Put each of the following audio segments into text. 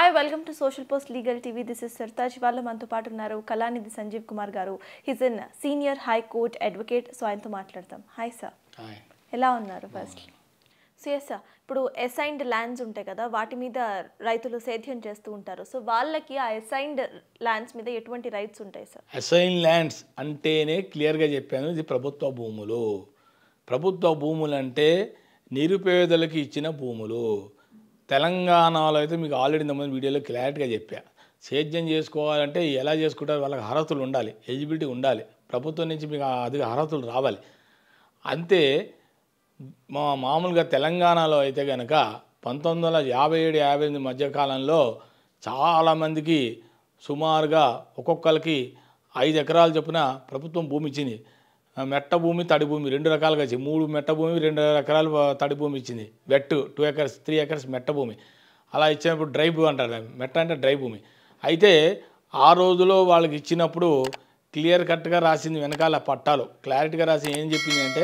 Hi welcome to social post legal TV this is Sartaj వాళ్ళ మనతో పాటు ఉన్నారు Kalanidhi Sanjeev Kumar garu his in senior high court advocate so ఆయనతో మాట్లాడతాం హాయ్ సార్ హాయ్ ఎలా ఉన్నారు ఫస్ట్ సో ఎస్ సార్ ఇప్పుడు అసైన్డ్ ల్యాండ్స్ ఉంటాయి కదా వాటి మీద రైతులు సేద్యం చేస్తూ ఉంటారు సో వాళ్ళకి ఆ అసైన్డ్ ల్యాండ్స్ మీద ఎటువంటి రైట్స్ ఉంటాయి సార్ అసైన్ ల్యాండ్స్ అంటేనే క్లియర్గా చెప్పాను ఇది ప్రభుత్వ భూములు ప్రభుత్వ భూములు అంటే నిరుపేదలకు ఇచ్చిన భూములు తెలంగాణలో అయితే మీకు ఆల్రెడీ ఇంతమంది వీడియోలో క్లారిటీగా చెప్పా సేద్యం చేసుకోవాలంటే ఎలా చేసుకుంటారు వాళ్ళకి అర్హతలు ఉండాలి ఎలిజిబిలిటీ ఉండాలి ప్రభుత్వం నుంచి మీకు ఆ- అది అర్హతలు రావాలి అంతే మా మామూలుగా తెలంగాణలో అయితే కనుక పంతొమ్మిది వందల యాభై ఏడు యాభై ఎనిమిది మధ్యకాలంలో చాలామందికి సుమారుగా ఒక్కొక్కరికి ఐదు ఎకరాలు చొప్పున ప్రభుత్వం భూమి ఇచ్చింది ఆ, మెట్ట భూమి తడి భూమి రెండు రకాలుగా ఇచ్చింది మూడు మెట్ట భూమి రెండు ఎకరాలు తడి భూమి ఇచ్చింది wet two acres three acres మెట్ట భూమి అలా ఇచ్చినప్పుడు డ్రై భూమి అంటారు దాన్ని. మెట్ట అంటే డ్రై భూమి అయితే ఆ రోజులో వాళ్ళకి ఇచ్చినప్పుడు క్లియర్ కట్గా రాసింది వెనకాల పట్టాలు క్లారిటీగా రాసి ఏం చెప్పింది అంటే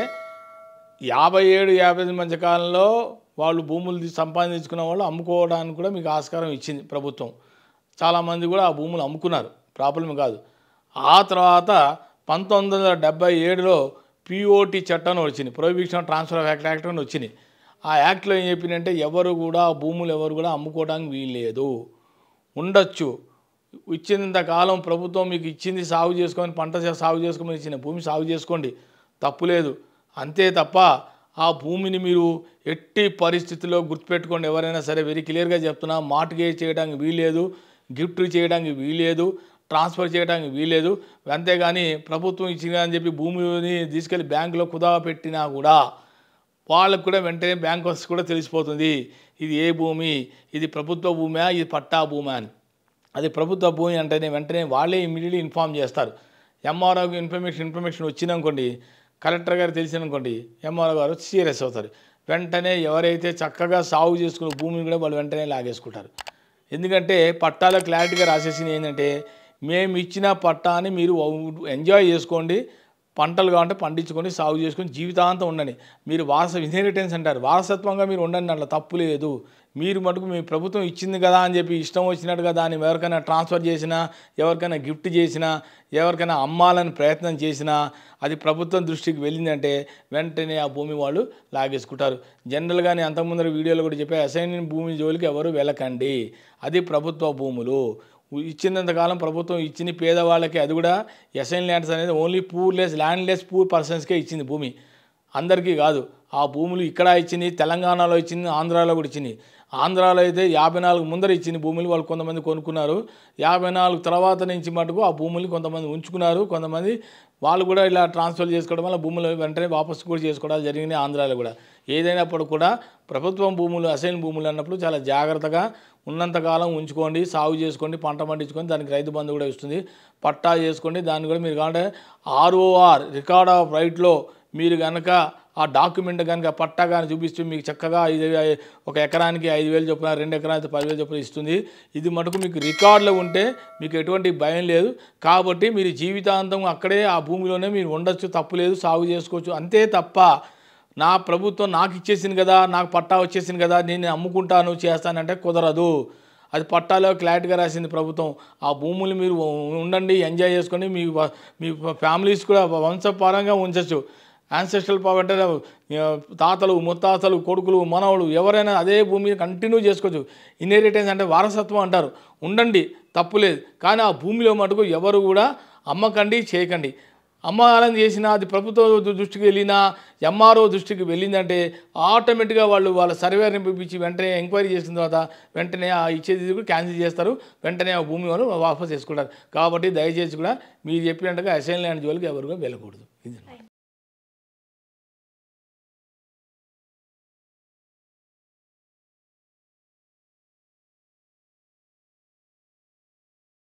యాభై ఏడు యాభై ఎనిమిది మధ్య కాలంలో వాళ్ళు భూములు తీ- సంపాదించుకున్న వాళ్ళు అమ్ముకోవడానికి కూడా మీకు ఆస్కారం ఇచ్చింది ప్రభుత్వం చాలామంది కూడా ఆ భూములు అమ్ముకున్నారు ప్రాబ్లం కాదు ఆ తర్వాత పంతొమ్మిది వందల డెబ్బై ఏడులో పిఓటి చట్టం అని వచ్చింది prohibition transfer of act act అని వచ్చింది ఆ యాక్ట్లో ఏం చెప్పిందంటే ఎవరు కూడా ఆ భూములు ఎవరు కూడా అమ్ముకోవడానికి వీల్లేదు ఉండొచ్చు ఇచ్చినంత కాలం ప్రభుత్వం మీకు ఇచ్చింది సాగు చేసుకొని పంట చే- సాగు చేసుకోమని ఇచ్చిన భూమి సాగు చేసుకోండి తప్పులేదు అంతే తప్ప ఆ భూమిని మీరు ఎట్టి పరిస్థితుల్లో గుర్తుపెట్టుకోండి ఎవరైనా సరే వెరీ క్లియర్గా చెప్తున్నా మార్టిగేజ్ చేయడానికి వీల్లేదు గిఫ్ట్ చేయడానికి వీల్లేదు ట్రాన్స్ఫర్ చేయడానికి వీల్లేదు అంతేగాని ప్రభుత్వం ఇచ్చింది అని చెప్పి భూమిని తీసుకెళ్లి బ్యాంకులో కుదా పెట్టినా కూడా వాళ్ళకు కూడా వెంటనే బ్యాంక్ వస్తే కూడా తెలిసిపోతుంది ఇది ఏ భూమి ఇది ప్రభుత్వ భూమా ఇది పట్టా భూమా అని అది ప్రభుత్వ భూమి అంటేనే వెంటనే వాళ్ళే ఇమీడియట్లీ ఇన్ఫామ్ చేస్తారు ఎంఆర్ఓకి ఇన్ఫర్మేషన్ ఇన్ఫర్మేషన్ వచ్చిందనుకోండి కలెక్టర్ గారు తెలిసిందనుకోండి ఎంఆర్ఓ గారు సీరియస్ అవుతారు వెంటనే ఎవరైతే చక్కగా సాగు చేసుకున్న భూమిని కూడా వాళ్ళు వెంటనే లాగేసుకుంటారు ఎందుకంటే పట్టాలో క్లారిటీగా రాసేసింది ఏంటంటే మేము ఇచ్చిన పట్టాని మీరు ఎంజాయ్ చేసుకోండి పంటలు కావాలంటే పండించుకొని సాగు చేసుకొని జీవితాంతం ఉండండి మీరు వారస ఇన్హెరిటెన్స్ అంటారు వారసత్వంగా మీరు ఉండండి అట్లా తప్పు లేదు మీరు మటుకు మీ ప్రభుత్వం ఇచ్చింది కదా అని చెప్పి ఇష్టం వచ్చినట్టుగా దాన్ని ఎవరికైనా ట్రాన్స్ఫర్ చేసినా ఎవరికైనా గిఫ్ట్ చేసినా ఎవరికైనా అమ్మాలని ప్రయత్నం చేసినా అది ప్రభుత్వం దృష్టికి వెళ్ళిందంటే వెంటనే ఆ భూమి వాళ్ళు లాగేసుకుంటారు జనరల్గానే అంతకుముందర వీడియోలో కూడా చెప్పే అసైన్ భూమి జోలికి ఎవరు వెళ్ళకండి అది ప్రభుత్వ భూములు ఇచ్చినంతకాలం ప్రభుత్వం ఇచ్చిన పేదవాళ్ళకి అది కూడా ఎస్ఐన్ ల్యాండ్స్ అనేది ఓన్లీ పూర్లెస్ ల్యాండ్లెస్ పూర్ పర్సన్స్కే ఇచ్చింది భూమి అందరికీ కాదు ఆ భూములు ఇక్కడ ఇచ్చింది తెలంగాణలో ఇచ్చింది ఆంధ్రాలో కూడా ఇచ్చింది ఆంధ్రాలో అయితే యాభై నాలుగు ముందర ఇచ్చింది భూములు వాళ్ళు కొంతమంది కొనుక్కున్నారు యాభై నాలుగు తర్వాత నుంచి మటుకు ఆ భూములు కొంతమంది ఉంచుకున్నారు కొంతమంది వాళ్ళు కూడా ఇలా ట్రాన్స్ఫర్ చేసుకోవడం వల్ల భూములు వెంటనే వాపసు కూడా చేసుకోవడం జరిగింది ఆంధ్రాలో కూడా ఏదైనప్పుడు కూడా ప్రభుత్వం భూములు అసైన్ భూములు అన్నప్పుడు చాలా జాగ్రత్తగా ఉన్నంతకాలం ఉంచుకోండి సాగు చేసుకోండి పంట పండించుకొని దానికి రైతు బంధు కూడా ఇస్తుంది పట్టా చేసుకోండి దాన్ని కూడా మీరు కావాలంటే ఆర్ఓఆర్ రికార్డ్ ఆఫ్ రైట్లో మీరు కనుక ఆ డాక్యుమెంట్ కనుక పట్టా కానీ చూపిస్తూ మీకు చక్కగా ఐదు ఒక ఎకరానికి ఐదు వేలు చొప్పున రెండు ఎకరానికి పదివేలు చొప్పున ఇస్తుంది ఇది మటుకు మీకు రికార్డులో ఉంటే మీకు ఎటువంటి భయం లేదు కాబట్టి మీరు జీవితాంతం అక్కడే ఆ భూమిలోనే మీరు ఉండొచ్చు తప్పు లేదు సాగు చేసుకోవచ్చు అంతే తప్ప నా ప్రభుత్వం నాకు ఇచ్చేసింది కదా నాకు పట్టా వచ్చేసింది కదా నేను అమ్ముకుంటాను చేస్తానంటే కుదరదు అది పట్టాలో క్లారిటీగా రాసింది ప్రభుత్వం ఆ భూములు మీరు ఉండండి ఎంజాయ్ చేసుకొని మీ వ- మీ ఫ్యామిలీస్ కూడా వంశపరంగా ఉంచవచ్చు యాన్సెస్ట్రల్ పవర్ అంటే ఆ, తాతలు ముత్తాతలు కొడుకులు మనవలు ఎవరైనా అదే భూమిని కంటిన్యూ చేసుకోవచ్చు ఇన్హెరిటెన్స్ అంటే వారసత్వం అంటారు ఉండండి తప్పులేదు కానీ ఆ భూమిలో మటుకు ఎవరు కూడా అమ్మకండి చేయకండి అమ్మాలని చేసినా అది ప్రభుత్వ దు- దృష్టికి వెళ్ళినా ఎంఆర్ఓ దృష్టికి వెళ్ళిందంటే ఆటోమేటిక్గా వాళ్ళు వాళ్ళ సర్వేని పంపించి వెంటనే ఎంక్వైరీ చేసిన తర్వాత వెంటనే ఆ ఇచ్చేది కూడా క్యాన్సిల్ చేస్తారు వెంటనే ఆ భూమి వాళ్ళు వాపస్ చేసుకుంటారు కాబట్టి దయచేసి కూడా మీరు చెప్పినట్టుగా అసైన్ ల్యాండ్ జోలికి ఎవరు కూడా వెళ్ళకూడదు ఇది